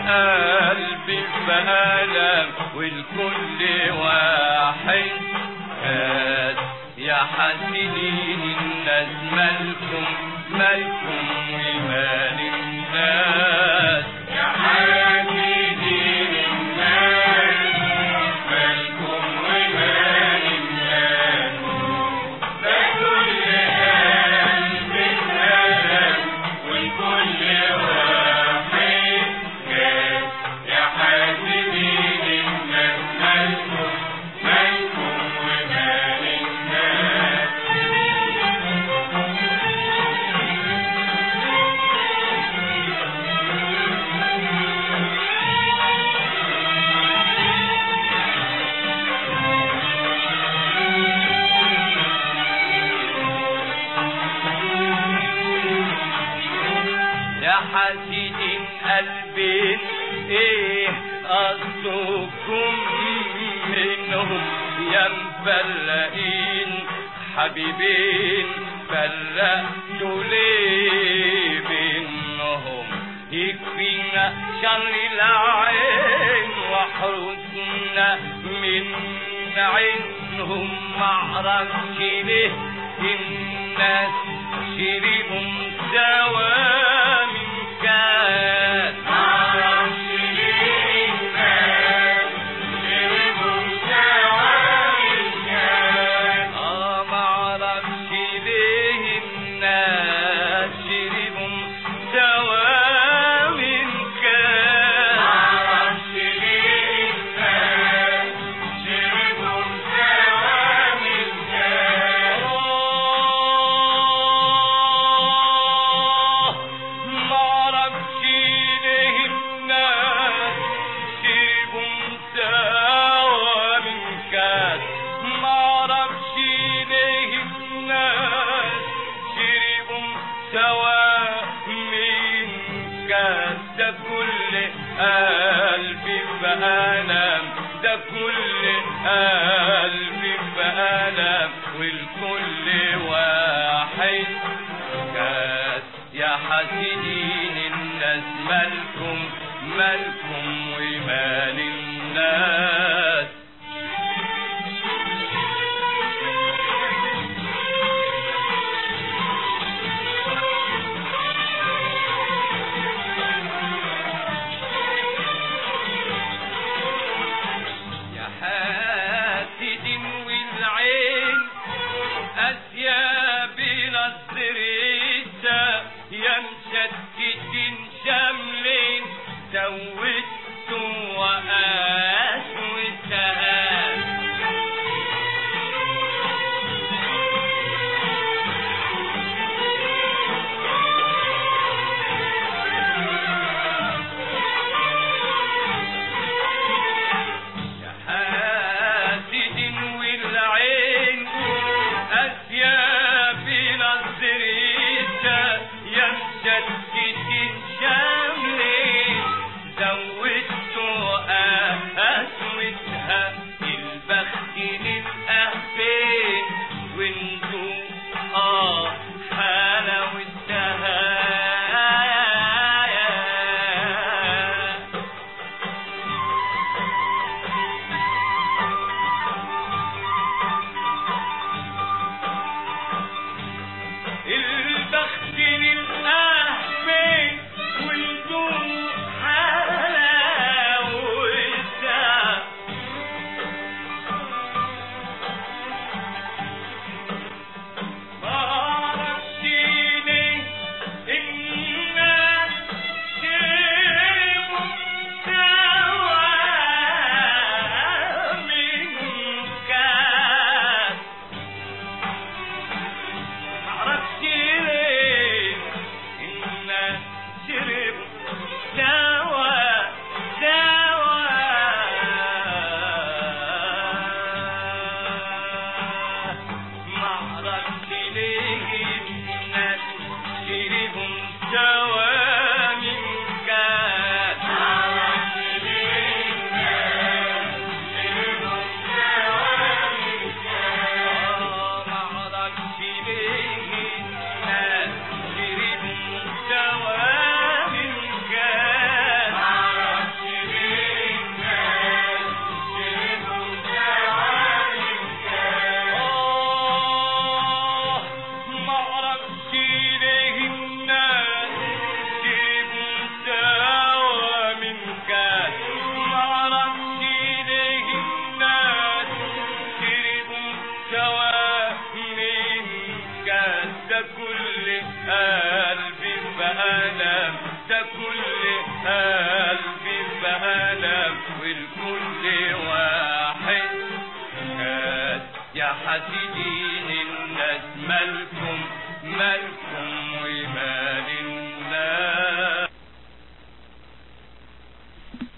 قلبي بألم والكل واحد كاس يا حاسدين الناس مالكم مالكم ومال الناس يا حاسدين الناس مالكم ومال الناس ده كل قلب اتقلب والكل واحد كاس يا حاسدين الناس مالكم مالكم ومال الناس يا حاسدين قلبين ايه قصدكم منهم يا مفلقين حبيبين فلقتوا ليه بينهم يكفينا شر العين وحرسنا من عينهم معرفش ليه الناس شربوا سوا من كاس معرفش ليه الناس شربوا سوا من كاس اه معرفش ليه الناس شربوا سوا من كاس معرفش ليه الناس شربوا سوا من كاس معرفش ليه الناس شربوا سوا من كاس معرفش ليه الناس شربوا سوا من كاس ده كل قلبي بألم ده كل قلبي بألم والكل واحد كاس يا حاسدين الناس مالكم مالكم ومال الناس يا حاسد والعين أسياب نظريتا يا مشتت شملين زودت وأسوتها يا حاسد والعين أسياب نظريتا يا مشتت شملين زودت أسوتها البخت للأهفين وانتو آه حلاوتها البخت للأهفين والدوم حلاوتها بألم ده كل قلبي بألم والكل واحد كاد يا حسيدين الناس مالكم مالكم